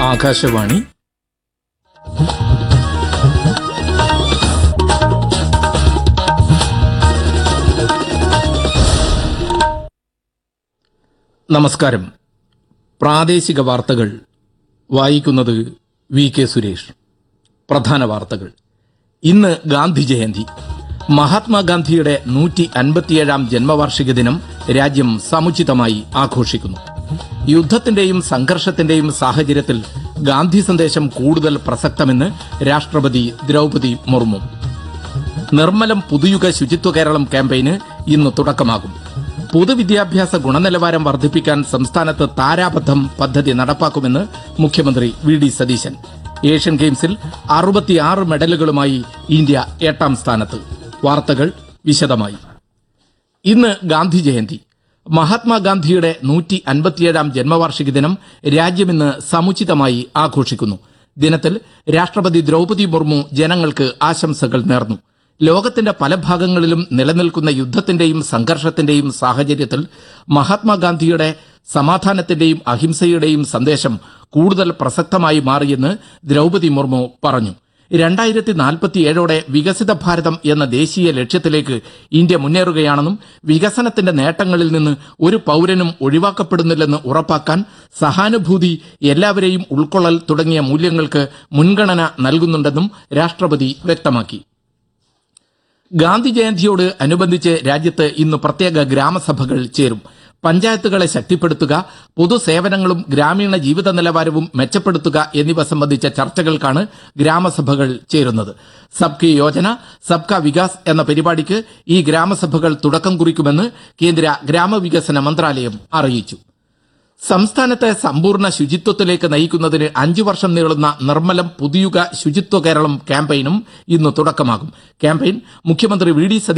ആകാശവാണി നമസ്കാരം പ്രാദേശിക വാർത്തകൾ വായിക്കുന്നത് വി കെ സുരേഷ് പ്രധാന വാർത്തകൾ ഇന്ന് ഗാന്ധി ജയന്തി മഹാത്മാഗാന്ധിയുടെ നൂറ്റി അൻപത്തിയേഴാം ജന്മവാർഷിക ദിനം രാജ്യം സമുചിതമായി ആഘോഷിക്കുന്നു യുദ്ധത്തിന്റെയും സംഘർഷത്തിന്റെയും സാഹചര്യത്തിൽ ഗാന്ധി സന്ദേശം കൂടുതൽ പ്രസക്തമെന്ന് രാഷ്ട്രപതി ദ്രൗപതി മുർമു നിർമ്മലം പുതുയുഗ ശുചിത്വ കേരളം ക്യാമ്പയിന് ഇന്ന് തുടക്കമാകും പൊതുവിദ്യാഭ്യാസ ഗുണനിലവാരം വർദ്ധിപ്പിക്കാൻ സംസ്ഥാനത്ത് താരാബദ്ധം പദ്ധതി നടപ്പാക്കുമെന്ന് മുഖ്യമന്ത്രി വി ഡി സതീശൻ ഏഷ്യൻ ഗെയിംസിൽ അറുപത്തിയാറ് മെഡലുകളുമായി ഇന്ത്യ എട്ടാം സ്ഥാനത്ത് വാർത്തകൾ വിശദമായി ഇന്ന് ഗാന്ധി ജയന്തി മഹാത്മാഗാന്ധിയുടെ നൂറ്റി അൻപത്തിയേഴാം ജന്മവാർഷിക ദിനം രാജ്യമിന്ന് സമുചിതമായി ആഘോഷിക്കുന്നു ദിനത്തിൽ രാഷ്ട്രപതി ദ്രൗപതി മുർമു ജനങ്ങൾക്ക് ആശംസകൾ നേർന്നു ലോകത്തിന്റെ പല ഭാഗങ്ങളിലും നിലനിൽക്കുന്ന യുദ്ധത്തിന്റെയും സംഘർഷത്തിന്റെയും സാഹചര്യത്തിൽ മഹാത്മാഗാന്ധിയുടെ സമാധാനത്തിന്റെയും അഹിംസയുടെയും സന്ദേശം കൂടുതൽ പ്രസക്തമായി മാറിയെന്ന് ദ്രൗപതി മുർമു പറഞ്ഞു രണ്ടായിരത്തി നാൽപ്പത്തിയേഴോടെ വികസിത ഭാരതം എന്ന ദേശീയ ലക്ഷ്യത്തിലേക്ക് ഇന്ത്യ മുന്നേറുകയാണെന്നും വികസനത്തിന്റെ നേട്ടങ്ങളിൽ നിന്ന് ഒരു പൌരനും ഒഴിവാക്കപ്പെടുന്നില്ലെന്ന് ഉറപ്പാക്കാൻ സഹാനുഭൂതി എല്ലാവരെയും ഉൾക്കൊള്ളൽ തുടങ്ങിയ മൂല്യങ്ങൾക്ക് മുൻഗണന നൽകുന്നുണ്ടെന്നും രാഷ്ട്രപതി വ്യക്തമാക്കി ഗാന്ധി ജയന്തിയോട് അനുബന്ധിച്ച് രാജ്യത്ത് ഇന്ന് പ്രത്യേക ഗ്രാമസഭകൾ ചേരും പഞ്ചായത്തുകളെ ശക്തിപ്പെടുത്തുക പൊതുസേവനങ്ങളും ഗ്രാമീണ ജീവിത നിലവാരവും മെച്ചപ്പെടുത്തുക എന്നിവ സംബന്ധിച്ച ചർച്ചകൾക്കാണ് ഗ്രാമസഭകൾ ചേരുന്നത് സബ്കി യോജന സബ്കാ വികാസ് എന്ന പരിപാടിക്ക് ഈ ഗ്രാമസഭകൾ തുടക്കം കുറിക്കുമെന്ന് കേന്ദ്ര ഗ്രാമവികസന മന്ത്രാലയം അറിയിച്ചു സംസ്ഥാനത്തെ സമ്പൂർണ്ണ ശുചിത്വത്തിലേക്ക് നയിക്കുന്നതിന് അഞ്ചു വർഷം നീളുന്ന നിർമ്മലം പുതിയുഗ ശുചിത്വ കേരളം ക്യാമ്പയിനും ഇന്ന് തുടക്കമാകും ക്യാമ്പയിൻ മുഖ്യമന്ത്രി വി ഡി സതീശൻ